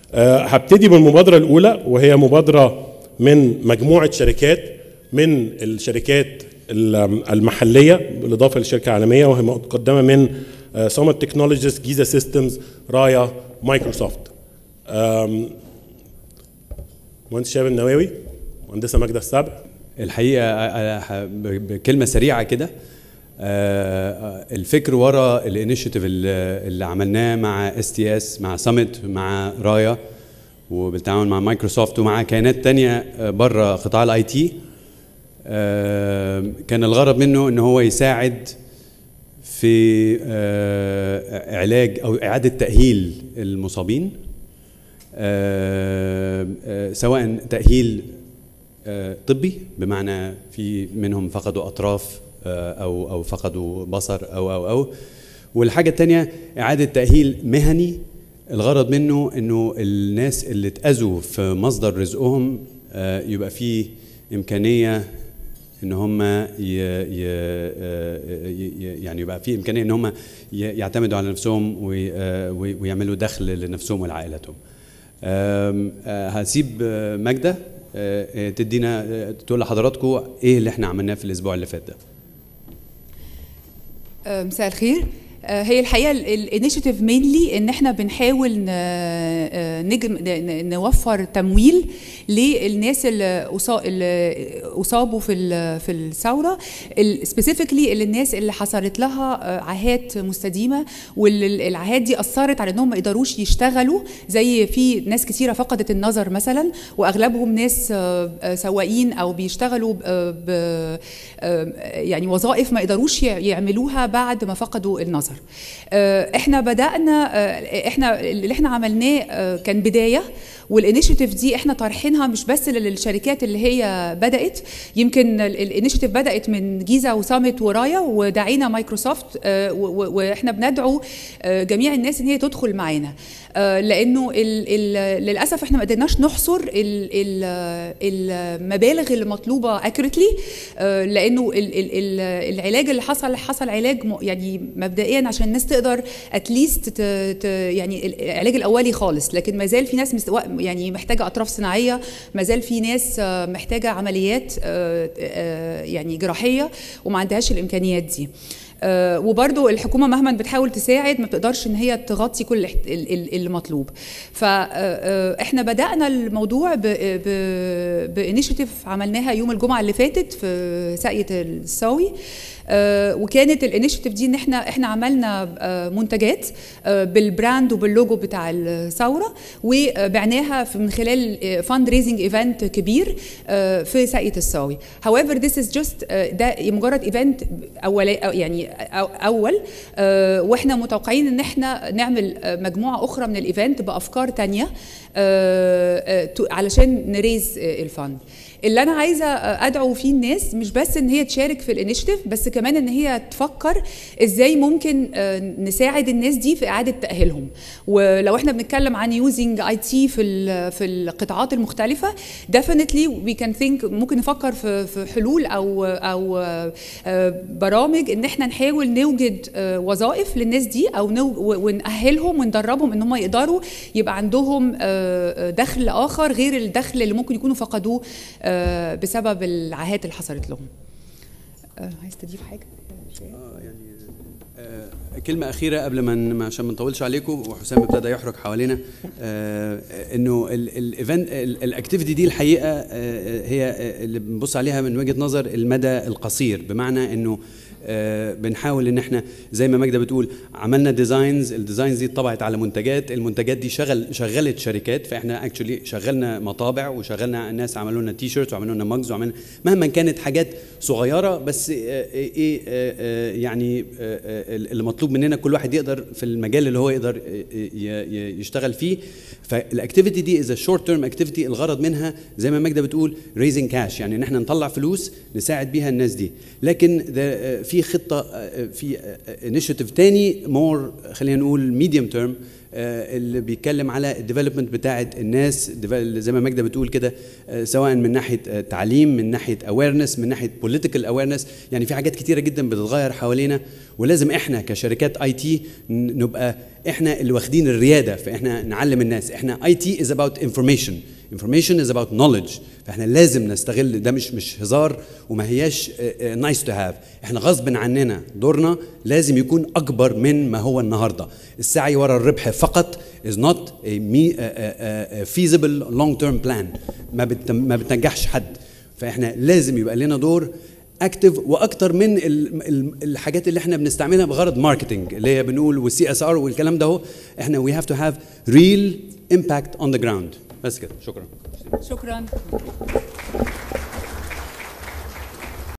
آه، هبتدي بالمبادرة الأولى وهي مبادرة من مجموعة شركات من الشركات ال- المحلية بالإضافة للشركة العالمية وهي مقدمة من سومت تكنولوجيز جيزا سيستمز رايا مايكروسوفت آم، مهندس شهاب النواوي مهندسة ماجدة السبع الحقيقه أنا ح- ب- بكلمه سريعه كده آه، الفكر ورا الانيشيتيف اللي اللي عملناه مع اس تي اس مع سمت مع رايا وبالتعاون مع مايكروسوفت ومع كيانات تانية بره قطاع الاي تي كان الغرض منه ان هو يساعد في آه، علاج او اعاده تاهيل المصابين آه، آه، سواء تاهيل آه، طبي بمعنى في منهم فقدوا اطراف آه، او او فقدوا بصر او او او والحاجه الثانيه اعاده تاهيل مهني الغرض منه انه الناس اللي اتاذوا في مصدر رزقهم آه، يبقى في امكانيه ان هم ي... ي... آه، ي... ي- يعني يبقى في امكانيه ان هم ي... يعتمدوا على نفسهم وي... آه، وي- ويعملوا دخل لنفسهم ولعائلتهم. آم، آه، هسيب آه، ماجده آه، آه، تدينا آه، تقول لحضراتكم ايه اللي احنا عملناه في الاسبوع اللي فات ده. آه، مساء الخير آه، هي الحقيقه الانيشيتيف مينلي ان احنا بنحاول ن- آه، نجم ن- ن- نوفر تمويل للناس اللي أصا- اللي اصابوا في ال- في الثوره سبيسيفيكلي الناس اللي حصلت لها آه، عاهات مستديمه والعاهات دي اثرت على انهم ما يقدروش يشتغلوا زي في ناس كثيره فقدت النظر مثلا واغلبهم ناس آه، آه، سواقين او بيشتغلوا ب- ب- آه، يعني وظائف ما يقدروش يع- يعملوها بعد ما فقدوا النظر آه، احنا بدانا آه، احنا اللي احنا عملناه آه، كان بدايه والانيشيتيف دي احنا طارحينها مش بس للشركات اللي هي بدات يمكن الانيشيتيف بدات من جيزه وسامت ورايا ودعينا مايكروسوفت آه، و- و- واحنا بندعو آه، جميع الناس ان هي تدخل معانا آه، لانه ال ال للاسف احنا ما قدرناش نحصر ال ال المبالغ المطلوبه اكيوريتلي لانه ال ال ال العلاج اللي حصل حصل علاج م- يعني مبدئيا عشان الناس تقدر اتليست يعني العلاج الاولي خالص لكن ما زال في ناس مست- يعني محتاجه اطراف صناعيه ما زال في ناس آه، محتاجه عمليات آه، آه، يعني جراحيه وما عندهاش الامكانيات دي آه، وبرضو الحكومه مهما بتحاول تساعد ما بتقدرش ان هي تغطي كل الاحت- ال- ال- المطلوب فاحنا بدانا الموضوع بانيشيتيف عملناها يوم الجمعه اللي فاتت في ساقيه الساوي آه، وكانت الانيشيتيف دي ان احنا احنا عملنا آه، منتجات آه، بالبراند وباللوجو بتاع الثوره وبعناها في- من خلال فاند ريزنج ايفنت كبير آه، في ساقيه الساوي however this is just آه، ده مجرد ايفنت اولي أو يعني أو- اول آه، واحنا متوقعين ان احنا نعمل آه، مجموعه اخرى من الايفنت بافكار تانية آه، آه، تو- علشان نريز آه، الفند اللي انا عايزه ادعو فيه الناس مش بس ان هي تشارك في الانيشيتيف بس كمان ان هي تفكر ازاي ممكن آه، نساعد الناس دي في اعاده تاهيلهم ولو احنا بنتكلم عن يوزنج اي تي في ال- في القطاعات المختلفه definitely we can think ممكن نفكر في في حلول او او آه، آه، برامج ان احنا نحاول نوجد آه، وظائف للناس دي او نو- و- ونأهلهم وندربهم ان هم يقدروا يبقى عندهم آه، آه، دخل اخر غير الدخل اللي ممكن يكونوا فقدوه آه، بسبب العاهات اللي حصلت لهم آه، عايز تضيف حاجه كلمة أخيرة قبل ما ن- عشان ما نطولش عليكم وحسام ابتدى يحرك حوالينا آه، إنه الايفنت الاكتيفيتي دي الحقيقة آه، هي آه، اللي بنبص عليها من وجهة نظر المدى القصير بمعنى إنه آه، بنحاول ان احنا زي ما ماجده بتقول عملنا ديزاينز الديزاينز دي اتطبعت على منتجات المنتجات دي شغل شغلت شركات فاحنا اكشولي شغلنا مطابع وشغلنا ناس عملوا لنا تي شيرت وعملوا لنا ماجز وعملنا مهما كانت حاجات صغيره بس آه، ايه آه، آه، يعني آه، آه، اللي مطلوب مننا كل واحد يقدر في المجال اللي هو يقدر ي- ي- يشتغل فيه فالاكتيفيتي دي از شورت تيرم اكتيفيتي الغرض منها زي ما ماجده بتقول ريزنج كاش يعني ان احنا نطلع فلوس نساعد بيها الناس دي لكن ده- في خطه في انيشيتيف تاني مور خلينا نقول ميديوم تيرم آه، اللي بيتكلم على الديفلوبمنت بتاعه الناس devel- زي ما ماجده بتقول كده آه، سواء من ناحيه آه، تعليم من ناحيه اويرنس من ناحيه بوليتيكال اويرنس يعني في حاجات كتيره جدا بتتغير حوالينا ولازم احنا كشركات اي تي نبقى احنا اللي واخدين الرياده فاحنا نعلم الناس احنا اي تي از اباوت انفورميشن information is about knowledge فاحنا لازم نستغل ده مش مش هزار وما هياش نايس تو هاف احنا غصب عننا دورنا لازم يكون اكبر من ما هو النهارده السعي ورا الربح فقط is not a, me, a, a, a feasible long term plan ما بت, ما بتنجحش حد فاحنا لازم يبقى لنا دور اكتف واكتر من ال ال الحاجات اللي احنا بنستعملها بغرض ماركتنج اللي هي بنقول والسي اس ار والكلام ده هو احنا وي هاف تو هاف ريل امباكت اون ذا جراوند بس كده شكرا شكرا